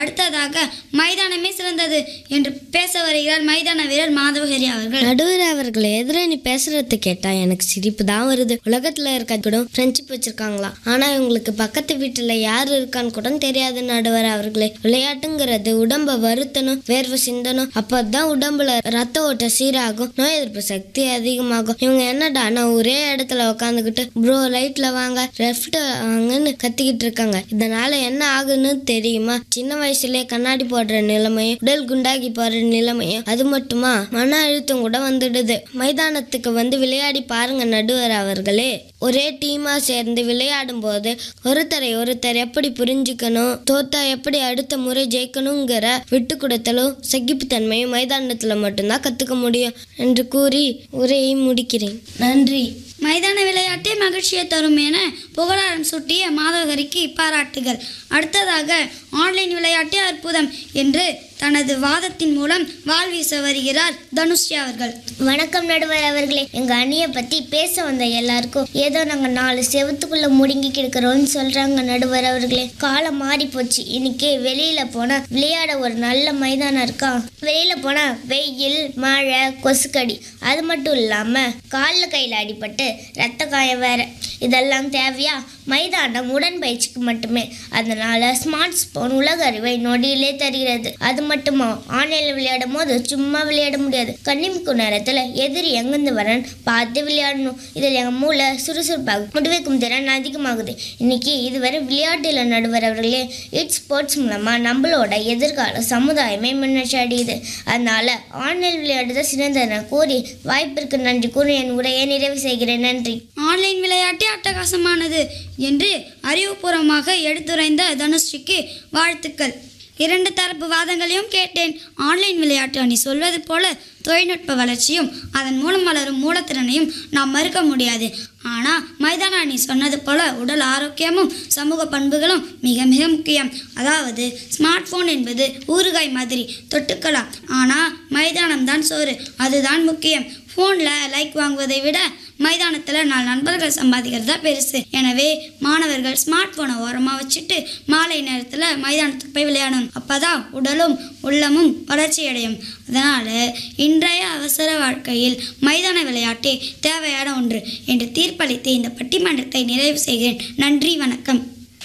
அடுத்ததாக மைதானமே சிறந்தது என்று பேச வருகிறார் மைதான வீரர் மாதவஹரி அவர்கள் நடுவர் அவர்கள் எதிர நீ பேசுறது கேட்டா எனக்கு சிரிப்பு தான் வருது உலகத்துல இருக்க கூட ஃப்ரெண்ட்ஷிப் வச்சிருக்காங்களா ஆனா இவங்களுக்கு பக்கத்து வீட்டுல யார் இருக்கான்னு கூட தெரியாது நடுவர் அவர்களே விளையாட்டுங்கிறது உடம்ப வருத்தணும் வேர்வை சிந்தணும் அப்பதான் உடம்புல ரத்த ஓட்ட சீராகும் நோய் எதிர்ப்பு சக்தி அதிகமாகும் இவங்க என்னடானா ஒரே இடத்துல உட்காந்துக்கிட்டு ப்ரோ லைட்ல வாங்க லெஃப்ட் வாங்கன்னு கத்திக்கிட்டு இருக்காங்க இதனால என்ன ஆகுன்னு தெரியுமா சின்ன வயசுலயே கண்ணாடி போடுற நிலைமையும் உடல் குண்டாகி போற நிலைமையும் அது மட்டுமா மன அழுத்தம் கூட வந்துடுது மைதானத்துக்கு வந்து விளையாடி பாருங்க நடுவர் அவர்களே ஒரே டீமா சேர்ந்து விளையாடும் போது ஒருத்தரை ஒருத்தர் எப்படி புரிஞ்சுக்கணும் தோத்தா எப்படி அடுத்த முறை ஜெயிக்கணுங்கிற விட்டு கொடுத்தலும் சகிப்புத்தன்மையும் மைதானத்துல மட்டும்தான் கத்துக்க முடியும் என்று கூறி உரையை முடிக்கிறேன் நன்றி மைதான விளையாட்டே மகிழ்ச்சியை தரும் என புகழாரம் சூட்டிய மாதவகரிக்கு பாராட்டுகள் அடுத்ததாக ஆன்லைன் விளையாட்டே அற்புதம் என்று தனது வாதத்தின் மூலம் வாழ் வீச வருகிறார் தனுஷ்யா அவர்கள் வணக்கம் நடுவர் அவர்களே எங்க அணியை பத்தி பேச வந்த எல்லாருக்கும் ஏதோ நாங்க நாலு செவத்துக்குள்ள முடுங்கி கிடக்கிறோம்னு சொல்றாங்க நடுவர் அவர்களே காலம் மாறி போச்சு இன்னைக்கு வெளியில போனா விளையாட ஒரு நல்ல மைதானம் இருக்கா வெளியில போனா வெயில் மழை கொசுக்கடி அது மட்டும் இல்லாம காலில் கையில் அடிபட்டு ரத்த காயம் வேற இதெல்லாம் தேவையா மைதானம் உடற்பயிற்சிக்கு மட்டுமே அதனால ஸ்மார்ட் போன் உலக அறிவை நொடியிலே தருகிறது அது மட்டுமா ஆன்லைனில் விளையாடும் போது சும்மா விளையாட முடியாது கண்ணிமிக்கும் நேரத்தில் எதிரி எங்கேருந்து வரன்னு பார்த்து விளையாடணும் இதில் எங்கள் மூளை சுறுசுறுப்பாகும் முடிவெக்கும் திறன் அதிகமாகுது இன்னைக்கு இதுவரை விளையாட்டில் நடுவர் அவர்களே இட் ஸ்போர்ட்ஸ் மூலமாக நம்மளோட எதிர்கால சமுதாயமே முன்னேற்றி அடையுது அதனால ஆன்லைன் விளையாடுதான் சிறந்தன கூறி வாய்ப்பிற்கு நன்றி கூறி என் உரையை நிறைவு செய்கிறேன் நன்றி ஆன்லைன் விளையாட்டே அட்டகாசமானது என்று அறிவுபூர்வமாக எடுத்துரைந்த தனுஸ்ரீக்கு வாழ்த்துக்கள் இரண்டு தரப்பு வாதங்களையும் கேட்டேன் ஆன்லைன் விளையாட்டு நீ சொல்வது போல தொழில்நுட்ப வளர்ச்சியும் அதன் மூலம் வளரும் மூலத்திறனையும் நாம் மறுக்க முடியாது ஆனால் மைதான நீ சொன்னது போல உடல் ஆரோக்கியமும் சமூக பண்புகளும் மிக மிக முக்கியம் அதாவது ஸ்மார்ட் ஃபோன் என்பது ஊறுகாய் மாதிரி தொட்டுக்கலாம் ஆனால் மைதானம் தான் சோறு அதுதான் முக்கியம் ஃபோனில் லைக் வாங்குவதை விட மைதானத்தில் நாலு நண்பர்கள் சம்பாதிக்கிறது தான் பெருசு எனவே மாணவர்கள் ஸ்மார்ட் ஃபோனை ஓரமாக வச்சுட்டு மாலை நேரத்தில் மைதானத்துக்கு போய் விளையாடணும் அப்போ தான் உடலும் உள்ளமும் வளர்ச்சி அடையும் அதனால் இன்றைய அவசர வாழ்க்கையில் மைதான விளையாட்டே தேவையான ஒன்று என்று தீர்ப்பளித்து இந்த பட்டிமன்றத்தை நிறைவு செய்கிறேன் நன்றி வணக்கம்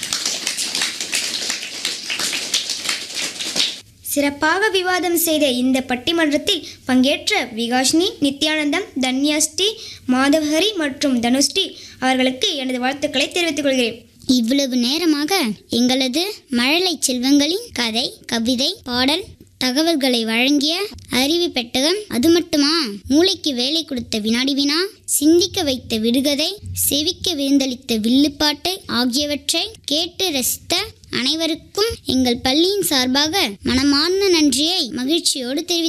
சிறப்பாக விவாதம் செய்த இந்த பட்டிமன்றத்தில் பங்கேற்ற விகாஷ்னி நித்யானந்தம் தன்யாஸ்ரீ மாதவஹரி மற்றும் தனுஸ்ரீ அவர்களுக்கு எனது வாழ்த்துக்களை தெரிவித்துக் கொள்கிறேன் இவ்வளவு நேரமாக எங்களது மழலை செல்வங்களின் கதை கவிதை பாடல் தகவல்களை வழங்கிய அறிவு பெட்டகம் அது மட்டுமா மூளைக்கு வேலை கொடுத்த வினாடி வினா சிந்திக்க வைத்த விடுகதை செவிக்க விருந்தளித்த வில்லுப்பாட்டு ஆகியவற்றை கேட்டு ரசித்த அனைவருக்கும் எங்கள் பள்ளியின் சார்பாக மனமார்ந்த நன்றியை மகிழ்ச்சியோடு தெரிவித்துக்